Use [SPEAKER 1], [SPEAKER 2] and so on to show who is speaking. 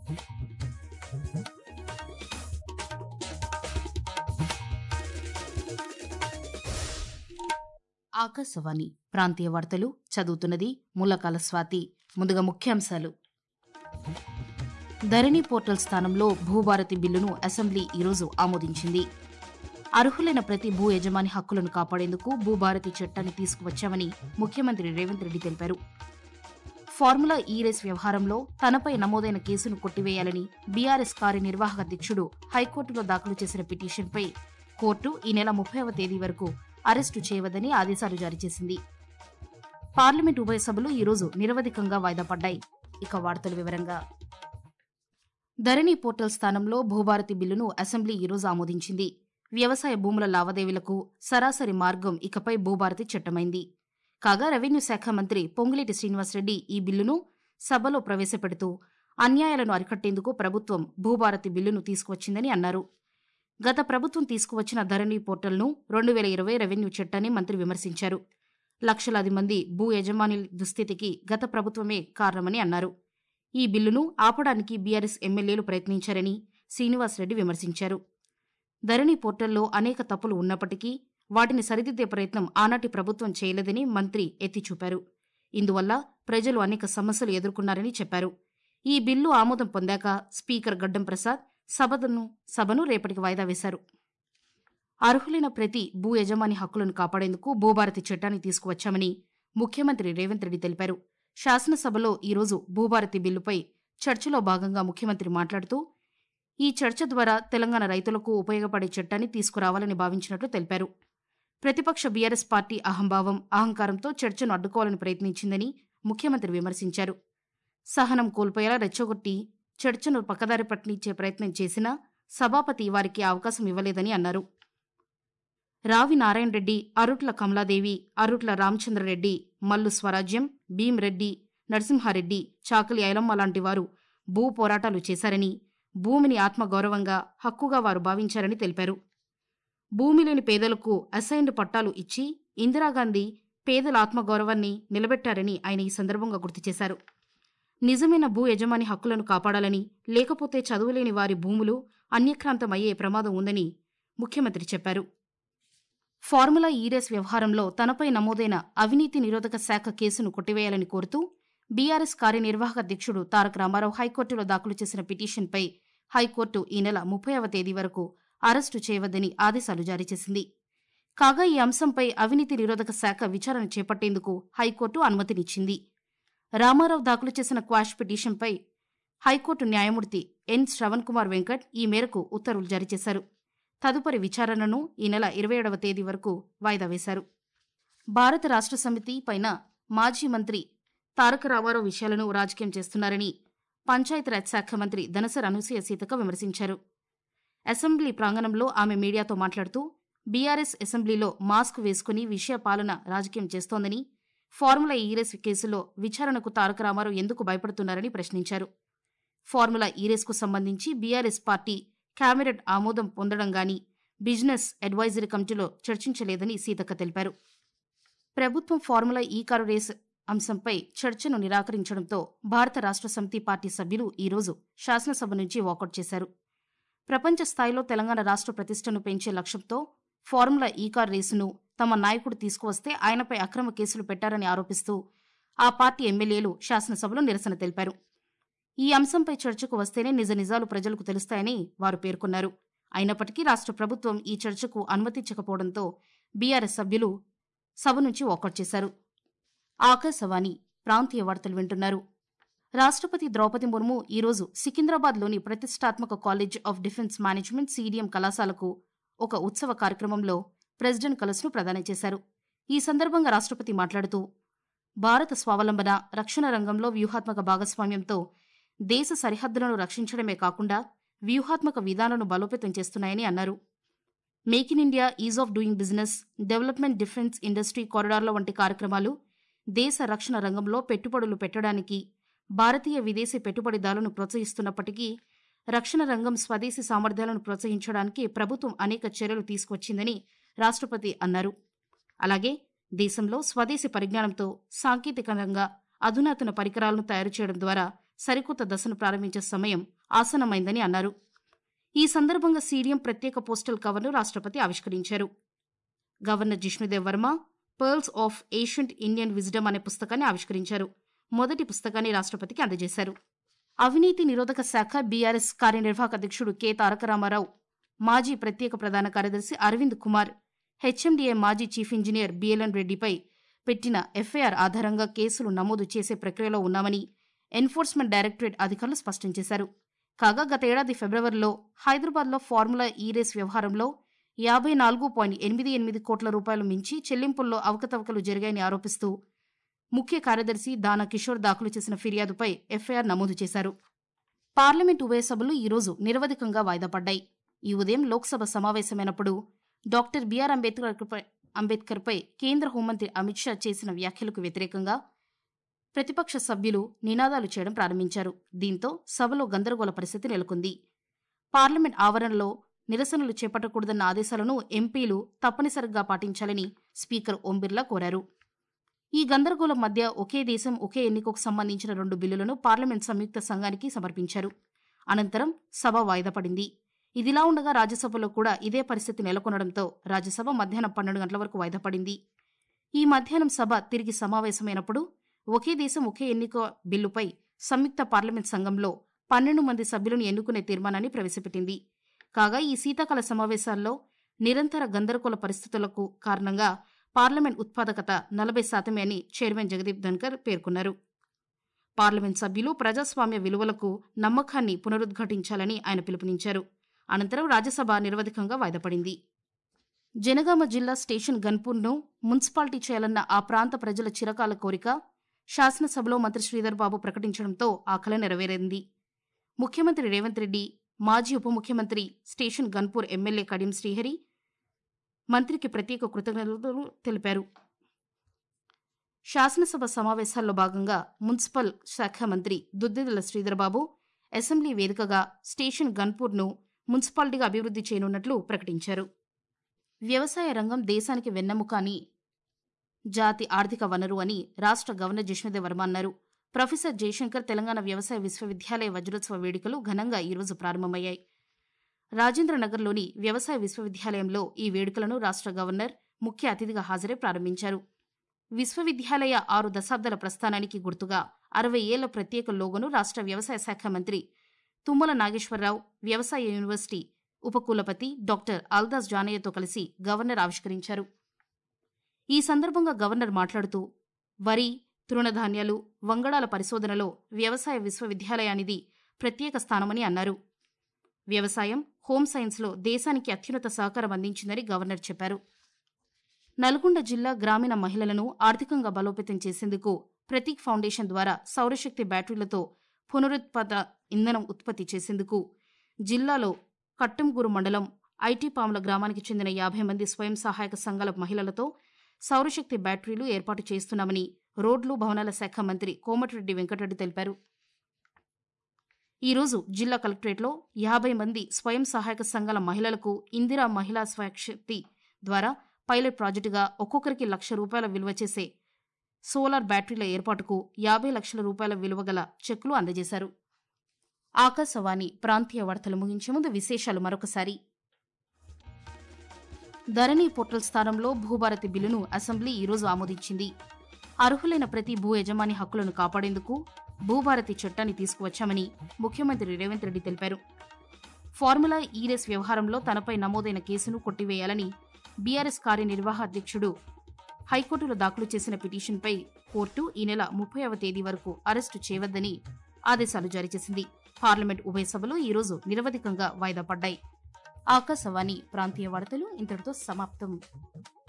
[SPEAKER 1] ఆకాశవాణి ప్రాంతీయ వార్తలు చదువుతున్నది మూలకాల స్వాతి ముందుగా ముఖ్యాంశాలు ధరణి పోర్టల్ స్థానంలో భూభారతి బిల్లును అసెంబ్లీ ఈరోజు ఆమోదించింది అర్హులైన ప్రతి భూ యజమాని హక్కులను కాపాడేందుకు భూభారతి చట్టాన్ని తీసుకువచ్చామని ముఖ్యమంత్రి రేవంత్ రెడ్డి తెలిపారు ఫార్ములా ఈ రేస్ వ్యవహారంలో తనపై నమోదైన కేసును కొట్టివేయాలని బీఆర్ఎస్ కార్యనిర్వాహక అధ్యక్షుడు హైకోర్టులో దాఖలు చేసిన పిటిషన్పై కోర్టు ఈ నెల ముప్పైవ తేదీ వరకు అరెస్టు చేయవద్దని ఆదేశాలు జారీ చేసింది పార్లమెంట్ ఉభయ సభలు ఈరోజు నిరవధికంగా వాయిదా పడ్డాయి ఇక వార్తల వివరంగా ధరణి పోర్టల్ స్థానంలో భూభారతి బిల్లును అసెంబ్లీ ఈరోజు ఆమోదించింది వ్యవసాయ భూముల లావాదేవీలకు సరాసరి మార్గం ఇకపై భూభారతి చట్టమైంది కాగా రెవెన్యూ శాఖ మంత్రి పొంగులేటి శ్రీనివాసరెడ్డి ఈ బిల్లును సభలో ప్రవేశపెడుతూ అన్యాయాలను అరికట్టేందుకు ప్రభుత్వం భూభారతి బిల్లును తీసుకువచ్చిందని అన్నారు గత ప్రభుత్వం తీసుకువచ్చిన ధరణి పోర్టల్ను రెండు వేల ఇరవై రెవెన్యూ చట్టాన్ని మంత్రి విమర్శించారు లక్షలాది మంది భూ యజమానుల దుస్థితికి గత ప్రభుత్వమే కారణమని అన్నారు ఈ బిల్లును ఆపడానికి బీఆర్ఎస్ ఎమ్మెల్యేలు ప్రయత్నించారని శ్రీనివాసరెడ్డి విమర్శించారు ధరణి పోర్టల్లో అనేక తప్పులు ఉన్నప్పటికీ వాటిని సరిదిద్దే ప్రయత్నం ఆనాటి ప్రభుత్వం చేయలేదని మంత్రి ఎత్తిచూపారు ఇందువల్ల ప్రజలు అనేక సమస్యలు ఎదుర్కొన్నారని చెప్పారు ఈ బిల్లు ఆమోదం పొందాక స్పీకర్ గడ్డం ప్రసాద్ సభను సభను రేపటికి వాయిదా వేశారు అర్హులైన ప్రతి భూ యజమాని హక్కులను కాపాడేందుకు భూభారతి చట్టాన్ని తీసుకువచ్చామని ముఖ్యమంత్రి రేవంత్ రెడ్డి తెలిపారు శాసనసభలో ఈరోజు భూభారతి బిల్లుపై చర్చలో భాగంగా ముఖ్యమంత్రి మాట్లాడుతూ ఈ చర్చ ద్వారా తెలంగాణ రైతులకు ఉపయోగపడే చట్టాన్ని తీసుకురావాలని భావించినట్లు తెలిపారు ప్రతిపక్ష బీఆర్ఎస్ పార్టీ అహంభావం అహంకారంతో చర్చను అడ్డుకోవాలని ప్రయత్నించిందని ముఖ్యమంత్రి విమర్శించారు సహనం కోల్పోయేలా రెచ్చగొట్టి చర్చను పక్కదారి పట్టించే ప్రయత్నం చేసినా సభాపతి వారికి అవకాశం ఇవ్వలేదని అన్నారు రావి నారాయణ రెడ్డి అరుట్ల కమలాదేవి అరుట్ల రామచంద్రరెడ్డి మల్లు స్వరాజ్యం భీమ్రెడ్డి నరసింహారెడ్డి చాకలి ఐలమ్మ లాంటి వారు భూ పోరాటాలు చేశారని భూమిని ఆత్మగౌరవంగా హక్కుగా వారు భావించారని తెలిపారు భూమి లేని పేదలకు అసైన్డ్ పట్టాలు ఇచ్చి ఇందిరాగాంధీ పేదల ఆత్మగౌరవాన్ని నిలబెట్టారని ఆయన ఈ సందర్భంగా గుర్తు చేశారు నిజమైన భూ యజమాని హక్కులను కాపాడాలని లేకపోతే చదువులేని వారి భూములు అన్యక్రాంతమయ్యే ప్రమాదం ఉందని ముఖ్యమంత్రి చెప్పారు ఫార్ములా ఈరేస్ వ్యవహారంలో తనపై నమోదైన అవినీతి నిరోధక శాఖ కేసును కొట్టివేయాలని కోరుతూ బీఆర్ఎస్ కార్యనిర్వాహక అధ్యక్షుడు తారక రామారావు హైకోర్టులో దాఖలు చేసిన పిటిషన్పై హైకోర్టు ఈ నెల ముప్పైవ తేదీ వరకు అరెస్టు చేయవద్దని ఆదేశాలు జారీ చేసింది కాగా ఈ అంశంపై అవినీతి నిరోధక శాఖ విచారణ చేపట్టేందుకు హైకోర్టు అనుమతినిచ్చింది రామారావు దాఖలు చేసిన క్వాష్ పిటిషన్పై హైకోర్టు న్యాయమూర్తి ఎన్ శ్రవణ్ కుమార్ వెంకట్ ఈ మేరకు ఉత్తర్వులు జారీ చేశారు తదుపరి విచారణను ఈ నెల ఇరవై ఏడవ తేదీ వరకు వాయిదా వేశారు భారత రాష్ట్ర సమితి పైన మాజీ మంత్రి తారక రామారావు విషయాలను రాజకీయం చేస్తున్నారని పంచాయతీరాజ్ శాఖ మంత్రి దనసరి అనసూయ సీతక విమర్శించారు అసెంబ్లీ ప్రాంగణంలో ఆమె మీడియాతో మాట్లాడుతూ బీఆర్ఎస్ అసెంబ్లీలో మాస్క్ వేసుకుని విషయ పాలన రాజకీయం చేస్తోందని ఫార్ములా ఈరేస్ కేసులో విచారణకు తారక రామారావు ఎందుకు భయపడుతున్నారని ప్రశ్నించారు ఫార్ములా ఈరేస్కు సంబంధించి బీఆర్ఎస్ పార్టీ కేబినెట్ ఆమోదం పొందడం గాని బిజినెస్ అడ్వైజరీ కమిటీలో చర్చించలేదని సీతక్క తెలిపారు ప్రభుత్వం ఫార్ములా ఈ కారు రేస్ అంశంపై చర్చను నిరాకరించడంతో భారత రాష్ట్ర సమితి పార్టీ సభ్యులు ఈరోజు శాసనసభ నుంచి వాకౌట్ చేశారు ప్రపంచ స్థాయిలో తెలంగాణ రాష్ట్ర ప్రతిష్టను పెంచే లక్ష్యంతో ఫార్ములా ఈ కార్ రేసును తమ నాయకుడు తీసుకువస్తే ఆయనపై అక్రమ కేసులు పెట్టారని ఆరోపిస్తూ ఆ పార్టీ ఎమ్మెల్యేలు శాసనసభలో నిరసన తెలిపారు ఈ అంశంపై చర్చకు వస్తేనే నిజ నిజాలు ప్రజలకు తెలుస్తాయని వారు పేర్కొన్నారు అయినప్పటికీ రాష్ట్ర ప్రభుత్వం ఈ చర్చకు అనుమతించకపోవడంతో బీఆర్ఎస్ సభ్యులు సభ నుంచి వాకౌట్ చేశారు ఆకాశవాణి ప్రాంతీయ వార్తలు వింటున్నారు రాష్ట్రపతి ద్రౌపది ముర్ము ఈరోజు సికింద్రాబాద్లోని ప్రతిష్టాత్మక college of defence management CDM కళాశాలకు ఒక ఉత్సవ కార్యక్రమంలో ప్రెసిడెంట్ కలస్ను ప్రదానం చేశారు ఈ సందర్భంగా రాష్ట్రపతి మాట్లాడుతూ భారత స్వావలంబన రక్షణ రంగంలో వ్యూహాత్మక భాగస్వామ్యంతో దేశ సరిహద్దులను రక్షించడమే కాకుండా వ్యూహాత్మక విధానాలను బలోపేతం చేస్తున్నాయని అన్నారు make in India ease of doing business development defence industry కారిడార్ల వంటి కార్యక్రమాలు దేశ రక్షణ రంగంలో పెట్టుబడులు పెట్టడానికి భారతీయ విదేశీ పెట్టుబడిదారులను ప్రోత్సహిస్తున్నప్పటికీ రక్షణ రంగం స్వదేశీ సామర్థ్యాలను ప్రోత్సహించడానికి ప్రభుత్వం అనేక చర్యలు తీసుకొచ్చిందని రాష్ట్రపతి అన్నారు అలాగే దేశంలో స్వదేశీ పరిజ్ఞానంతో సాంకేతికంగా అధునాతన పరికరాలను తయారు చేయడం ద్వారా సరికొత్త దశను ప్రారంభించే సమయం ఆసనమైందని అన్నారు ఈ సందర్భంగా సీడీఎం ప్రత్యేక పోస్టల్ కవర్ను రాష్ట్రపతి ఆవిష్కరించారు governor Jishnudev Varma pearls of ancient Indian wisdom అనే పుస్తకాన్ని ఆవిష్కరించారు మొదటి పుస్తకాన్ని రాష్ట్రపతికి అందజేశారు అవినీతి నిరోధక శాఖ బీఆర్ఎస్ కార్యనిర్వాహక అధ్యక్షుడు కె తారక రామారావు మాజీ ప్రత్యేక ప్రధాన కార్యదర్శి అరవింద్ కుమార్ హెచ్ఎండిఏ మాజీ చీఫ్ ఇంజనీర్ బిఎల్ఎన్ రెడ్డిపై పెట్టిన ఎఫ్ఐఆర్ ఆధారంగా కేసులు నమోదు చేసే ప్రక్రియలో ఉన్నామని ఎన్ఫోర్స్మెంట్ డైరెక్టరేట్ అధికారులు స్పష్టం చేశారు కాగా గత ఏడాది ఫిబ్రవరిలో హైదరాబాద్లో ఫార్ములా ఈ రేస్ వ్యవహారంలో యాభై నాలుగు పాయింట్ ఎనిమిది ఎనిమిది కోట్ల రూపాయలు మించి చెల్లింపుల్లో అవకతవకలు జరిగాయని ఆరోపిస్తూ ముఖ్య కార్యదర్శి దానా కిషోర్ దాఖలు చేసిన ఫిర్యాదుపై ఎఫ్ఐఆర్ నమోదు చేశారు పార్లమెంట్ ఉభయ సభలు ఈరోజు నిరవధికంగా వాయిదా పడ్డాయి ఈ ఉదయం లోక్సభ సమావేశమైనప్పుడు డాక్టర్ బిఆర్ అంబేద్కర్ అంబేద్కర్పై కేంద్ర హోంమంత్రి అమిత్ షా చేసిన వ్యాఖ్యలకు వ్యతిరేకంగా ప్రతిపక్ష సభ్యులు నినాదాలు చేయడం ప్రారంభించారు దీంతో సభలో గందరగోళ పరిస్థితి నెలకొంది పార్లమెంట్ ఆవరణలో నిరసనలు చేపట్టకూడదన్న ఆదేశాలను ఎంపీలు తప్పనిసరిగా పాటించాలని స్పీకర్ ఓం బిర్లా కోరారు ఈ గందరగోళం మధ్య ఒకే దేశం ఒకే ఎన్నికకు సంబంధించిన రెండు బిల్లులను పార్లమెంట్ సంయుక్త సంఘానికి సమర్పించారు అనంతరం సభ వాయిదా పడింది ఇదిలా ఉండగా రాజ్యసభలో కూడా ఇదే పరిస్థితి నెలకొనడంతో రాజ్యసభ మధ్యాహ్నం పన్నెండు గంటల వరకు వాయిదా పడింది ఈ మధ్యాహ్నం సభ తిరిగి సమావేశమైనప్పుడు ఒకే దేశం ఒకే ఎన్నిక బిల్లుపై సంయుక్త పార్లమెంట్ సంఘంలో పన్నెండు మంది సభ్యులను ఎన్నుకునే తీర్మానాన్ని ప్రవేశపెట్టింది కాగా ఈ శీతాకాల సమావేశాల్లో నిరంతర గందరగోళ పరిస్థితులకు కారణంగా పార్లమెంట్ ఉత్పాదకత నలభై శాతమే అని చైర్మన్ జగదీప్ ధన్కర్ పేర్కొన్నారు పార్లమెంట్ సభ్యులు ప్రజాస్వామ్య విలువలకు నమ్మకాన్ని పునరుద్ఘాటించాలని ఆయన పిలుపునిచ్చారు అనంతరం రాజ్యసభ నిరవధికంగా వాయిదాపడింది జనగామ జిల్లా స్టేషన్ గన్పూర్ను మున్సిపాలిటీ చేయాలన్న ఆ ప్రాంత ప్రజల చిరకాల కోరిక శాసనసభలో మంత్రి శ్రీధర్ బాబు ప్రకటించడంతో ఆ కల నెరవేరింది ముఖ్యమంత్రి రేవంత్ రెడ్డి మాజీ ఉప ముఖ్యమంత్రి స్టేషన్ గన్పూర్ ఎమ్మెల్యే కడియం శ్రీహరి మంత్రికి ప్రత్యేక కృతజ్ఞతలు తెలిపారు శాసనసభ సమావేశాల్లో భాగంగా మున్సిపల్ శాఖ మంత్రి దుద్దిదల శ్రీధర్బాబు అసెంబ్లీ వేదికగా స్టేషన్ గన్పూర్ను మున్సిపాలిటీగా అభివృద్ధి చేయనున్నట్లు ప్రకటించారు వ్యవసాయ రంగం దేశానికి వెన్నెముక అని జాతి ఆర్థిక వనరు అని రాష్ట్ర గవర్నర్ జిష్ణుదేవ్ వర్మ అన్నారు ప్రొఫెసర్ జయశంకర్ తెలంగాణ వ్యవసాయ విశ్వవిద్యాలయ వజ్రోత్సవ వేడుకలు ఘనంగా ఈరోజు ప్రారంభమయ్యాయి రాజేంద్రనగర్లోని వ్యవసాయ విశ్వవిద్యాలయంలో ఈ వేడుకలను రాష్ట్ర గవర్నర్ ముఖ్య అతిథిగా హాజరై ప్రారంభించారు విశ్వవిద్యాలయ ఆరు దశాబ్దాల ప్రస్థానానికి గుర్తుగా అరవై ఏళ్ల ప్రత్యేక లోగోను రాష్ట్ర వ్యవసాయ శాఖ మంత్రి తుమ్మల నాగేశ్వరరావు వ్యవసాయ యూనివర్సిటీ ఉపకులపతి డాక్టర్ అల్దాస్ జానయ్యతో కలిసి గవర్నర్ ఆవిష్కరించారు ఈ సందర్భంగా గవర్నర్ మాట్లాడుతూ వరి తృణధాన్యాలు వంగడాల పరిశోధనలో వ్యవసాయ విశ్వవిద్యాలయానిది ప్రత్యేక స్థానమని అన్నారు వ్యవసాయం హోం సైన్స్లో దేశానికి అత్యున్నత సహకారం అందించిందని గవర్నర్ చెప్పారు నల్గొండ జిల్లా గ్రామీణ మహిళలను ఆర్థికంగా బలోపేతం చేసేందుకు ప్రతీక్ ఫౌండేషన్ ద్వారా సౌరశక్తి బ్యాటరీలతో పునరుత్పాద ఇంధనం ఉత్పత్తి చేసేందుకు జిల్లాలో కట్టంగూరు మండలం ఐటీపాముల గ్రామానికి చెందిన యాభై మంది స్వయం సహాయక సంఘాల మహిళలతో సౌరశక్తి బ్యాటరీలు ఏర్పాటు చేస్తున్నామని రోడ్లు భవనాల శాఖ మంత్రి కోమటిరెడ్డి వెంకటరెడ్డి తెలిపారు ఈరోజు జిల్లా కలెక్టరేట్లో యాభై మంది స్వయం సహాయక సంఘాల మహిళలకు ఇందిరా మహిళా స్వశక్తి ద్వారా పైలట్ ప్రాజెక్టుగా ఒక్కొక్కరికి లక్ష రూపాయల విలువ చేసే సోలార్ బ్యాటరీల ఏర్పాటుకు యాభై లక్షల రూపాయల విలువ గల చెక్కులు అందజేశారు ఆకాశవాణి ప్రాంతీయ వార్తలు ముగించే ముందు విశేషాలు మరొకసారి ధరణి పోర్టల్ స్థానంలో భూభారతి బిల్లును అసెంబ్లీ ఈరోజు ఆమోదించింది అర్హులైన ప్రతి భూ యజమాని హక్కులను కాపాడేందుకు భూభారతి చట్టాన్ని తీసుకువచ్చామని ముఖ్యమంత్రి రేవంత్ రెడ్డి తెలిపారు ఫార్ములా ఈ రేస్ వ్యవహారంలో తనపై నమోదైన కేసును కొట్టివేయాలని బీఆర్ఎస్ కార్యనిర్వాహ అధ్యక్షుడు హైకోర్టులో దాఖలు చేసిన పిటిషన్పై కోర్టు ఈ నెల ముప్పైవ తేదీ వరకు అరెస్టు చేయవద్దని ఆదేశాలు జారీ చేసింది పార్లమెంట్ ఉభయ సభలు ఈరోజు నిరవధికంగా వాయిదా పడ్డాయి ఆకాశవాణి ప్రాంతీయ వార్తలు ఇంతటితో సమాప్తం